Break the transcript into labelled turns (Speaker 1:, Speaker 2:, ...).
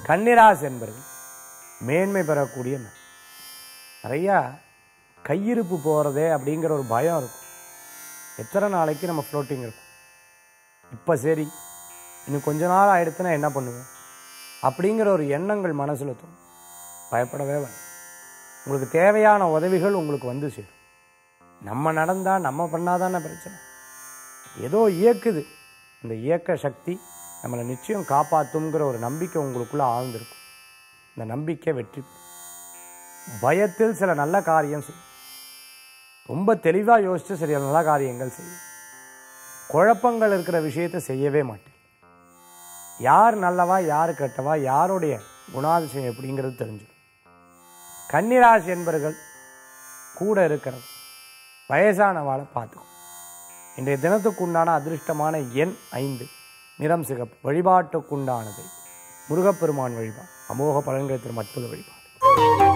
Speaker 1: கன்னிராசி என்பர்கள் மேன்மை பெறக்கூடிய நாள். நிறையா கையிருப்பு போகிறதே அப்படிங்கிற ஒரு பயம் இருக்கும் எத்தனை நாளைக்கு நம்ம ஃப்ளோட்டிங் இருக்கும் இப்போ சரி இன்னும் கொஞ்ச நாள் ஆயிடுத்துன்னா என்ன பண்ணுவேன் அப்படிங்கிற ஒரு எண்ணங்கள் மனசில் தோணும் பயப்படவே வேண்டாம் உங்களுக்கு தேவையான உதவிகள் உங்களுக்கு வந்து சேரும் நம்ம நடந்தால் நம்ம பண்ணாதானே பிரச்சனை ஏதோ இயக்குது அந்த இயக்க சக்தி நம்மளை நிச்சயம் காப்பாற்றுங்கிற ஒரு நம்பிக்கை உங்களுக்குள்ளே ஆழ்ந்திருக்கும் இந்த நம்பிக்கை வெற்றி பெறும். பயத்தில் சில நல்ல காரியம் செய்யும் ரொம்ப தெளிவாக யோசித்து சில நல்ல காரியங்கள் செய்யும் குழப்பங்கள் இருக்கிற விஷயத்தை செய்யவே மாட்டேன் யார் நல்லவா யார் கெட்டவா யாருடைய குணாதிசயம் எப்படிங்கிறது தெரிஞ்சிடும் கன்னிராசி என்பர்கள் கூட இருக்கிறது வயசானவாளை பார்த்துக்கும் இன்றைய தினத்துக்குண்டான அதிர்ஷ்டமான எண் ஐந்து நிறம் சிகப்பு வழிபாட்டுக்குண்டானது முருகப்பெருமான் வழிபாடு அமோக பலன்களை தரும் அற்புத வழிபாடு